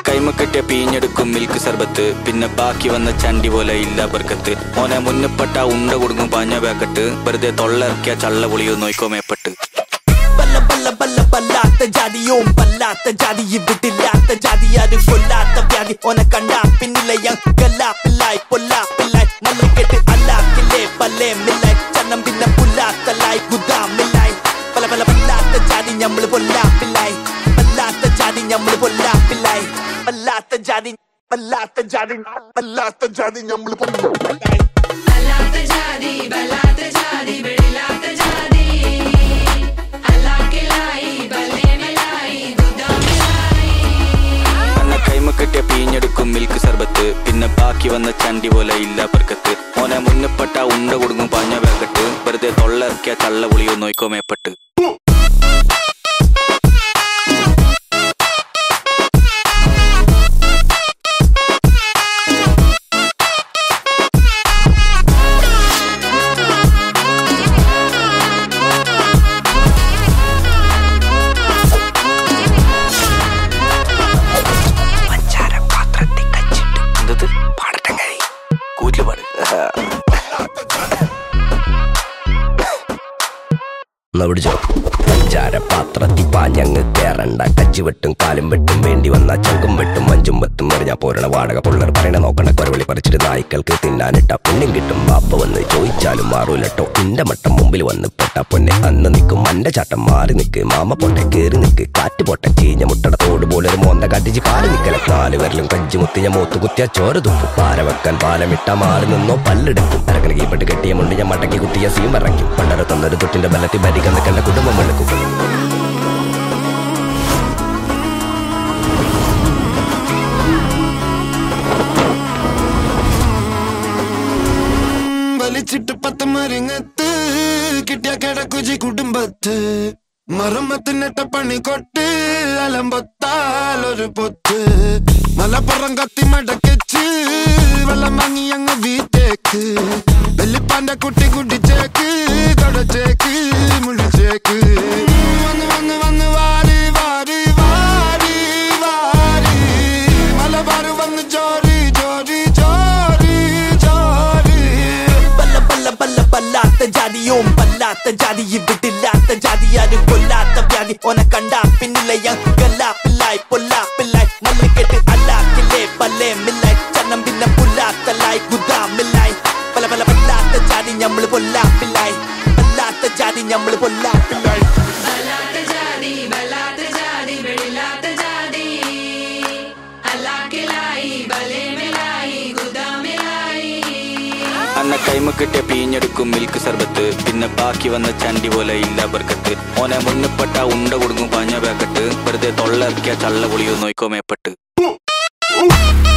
കൈമ കെട്ടിയ പീഞ്ഞെടുക്കും മിൽക്ക് സർബത്ത് പിന്നെ ബാക്കി വന്ന ചണ്ടി പോലെ ഇല്ല ബർക്കത്ത് ഓനെ മുന്നപ്പെട്ട ഉണ്ട കൊടുക്കും പാഞ്ഞ പാക്കറ്റ് വെറുതെ തൊള്ളയിറക്കിയ ചള്ള പൊളിയോ നോയിക്കോ മേപ്പെട്ട് ബല്ല ബല്ല ബല്ല ബല്ലാത്ത ജാതിയും ബല്ലാത്ത ജാതി ഇവിടില്ലാത്ത ജാതി ആരും കൊല്ലാത്ത വ്യാധി ഓനെ കണ്ടാ പിന്നിലെ പിള്ളായി പൊല്ലാപ്പില്ലായി മല്ലിക്കെട്ട് അല്ലാക്കില്ലേ പല്ലേ മില്ലായി ചന്നം പിന്നെ പുല്ലാത്തലായി ഗുദാമില്ലായി പല പല ബല്ലാത്ത ജാതി ഞമ്മള് പൊല്ലാപ്പില്ലായി ബല്ലാത്ത ജാതി ഞമ്മള് പൊല്ലാപ്പില്ലായി ബല്ലാത്ത ജാതി ബല്ലാത്ത ജാതി ബല്ലാത്ത ജാതി ഞമ്മള് പൊല്ലാപ്പില്ലായി ബല്ലാത്ത ജാതി ബല്ലാത്ത ജാതി വെളിലാത്ത ജാതി അല്ലാക്കിലായി ബല്ലേമലായി ദുദാമിലായി അന്ന കൈമ കെട്ടിയ പീഞ്ഞെടുക്കും മിൽക്ക് സർബത്ത് പിന്നെ ബാക്കി വന്ന ചണ്ടി പോലെ ഇല്ല ബർക്കത്ത് ഓനെ മുന്നപ്പെട്ട ഉണ്ട കൊടുക്കും പാഞ്ഞ പാക്കറ്റ് വെറുതെ തൊള്ളയിറക്കിയ ചള്ള പൊളിയോ നോയിക്കോ മേപ്പെട്ട് എന്തത് പാടട്ടെ കഴി കൂറ്റില് പാട് എന്നാ പിടിച്ചോ പഞ്ചാര പാത്രത്തിൽ പാഞ്ഞങ്ങ് കേറണ്ട കച്ചി വെട്ടും കാലും വെട്ടും വേണ്ടി വന്ന ചങ്കും വെട്ടും മഞ്ചും വെത്തും എറിഞ്ഞാ പോരണ വാടക പുള്ളർ പറയണ നോക്കണ കൊരവിളി പറിച്ചിട്ട് നായ്ക്കൾക്ക് തിന്നാനിട്ട പുണ്യം കിട്ടും ബാപ്പ വന്ന് ചോദിച്ചാലും മാറൂലട്ടോ ഇന്റെ മട്ടം മുമ്പിൽ വന്ന് പെട്ട പൊന്നെ അന്ന് നിൽക്കും മന്റെ ചാട്ടം മാറി നിക്ക് മാമ പൊട്ടെ കേറി നിക്ക് കാറ്റ് പൊട്ടെ ചീഞ്ഞ മുട്ടട തോട് പോലെ ഒരു മോന്ത കാട്ടിച്ച് കാല് നിക്കല നാല് വിരലും കഞ്ചി മുത്തിഞ്ഞ മൂത്ത് കുത്തിയ ചോര തുപ്പും പാര വെക്കാൻ പാലമിട്ട മാറി നിന്നോ പല്ലെടുക്കും അരക്കണ കീപ്പെട്ട് കെട്ടിയ മുണ്ട് ഞാൻ മടക്കി കുത്തിയ സീം ഇറക്കും പണ്ടര തന്നൊരു തൊട്ടിന്റെ ബലത്തിൽ ഭരിക്കാൻ നിൽക്കേണ്ട കുടുംബം എടുക്കും വലിച്ചിട്ട് പത്ത് മരിങ്ങത്ത് കിട്ടിയ കിടക്കുജി കുടുംബത്ത് മറമ്മത്തിനിട്ട പണി കൊട്ട് അലമ്പൊത്താൽ ഒരു പൊത്ത് മലപ്പുറം കത്തി മടക്കിച്ച് വെള്ളം വാങ്ങി അങ്ങ് വീട്ടേക്ക് വെല്ലിപ്പാന്റെ കുട്ടി കുടിച്ചേക്ക് തുടച്ചേക്ക് മുടിച്ചേക്ക് വന്ന് വന്ന് വന്ന് വാരി വാരി വാരി വാരി മലബാർ വന്ന് ചോരി ചോരി ചോരി ചോരി ബല്ല ബല്ല ബല്ല ബല്ലാത്ത ജാതിയും ബല്ലാത്ത ജാതി ഇവിടില്ലാത്ത ജാതി ആരും കൊല്ലാത്ത വ്യാധി ഓനെ കണ്ടാ പിന്നിലെ പിള്ളായി പൊല്ലാപ്പില്ലായി മല്ലിക്കെട്ട് അല്ലാക്കില്ലേ പല്ലേ മില്ലായി ചന്നം പിന്നെ പുല്ലാത്തലായി ഗുദാമില്ലായി പല പല ബല്ലാത്ത ജാതി ഞമ്മള് പൊല്ലാപ്പില്ലായി ബല്ലാത്ത ജാതി ഞമ്മള് പൊല്ലാപ്പില്ലായി ബല്ലാത്ത ജാതി ബല്ലാത്ത ജാതി വെളിലാത്ത ജാതി അല്ലാക്കിലായി ബല്ലേമലായി ഗുദാമിലായി അന്ന കൈമ കെട്ടിയ പീഞ്ഞെടുക്കും മിൽക്ക് സർബത്ത് പിന്നെ ബാക്കി വന്ന ചണ്ടി പോലെ ഇല്ല ബർക്കത്ത് ഓനെ മുന്നപ്പെട്ട ഉണ്ട കൊടുക്കും പാഞ്ഞ പാക്കറ്റ് വെറുതെ തൊള്ളയിറക്കിയ ചള്ള പൊളിയോ നോയിക്കോ മേപ്പെട്ട്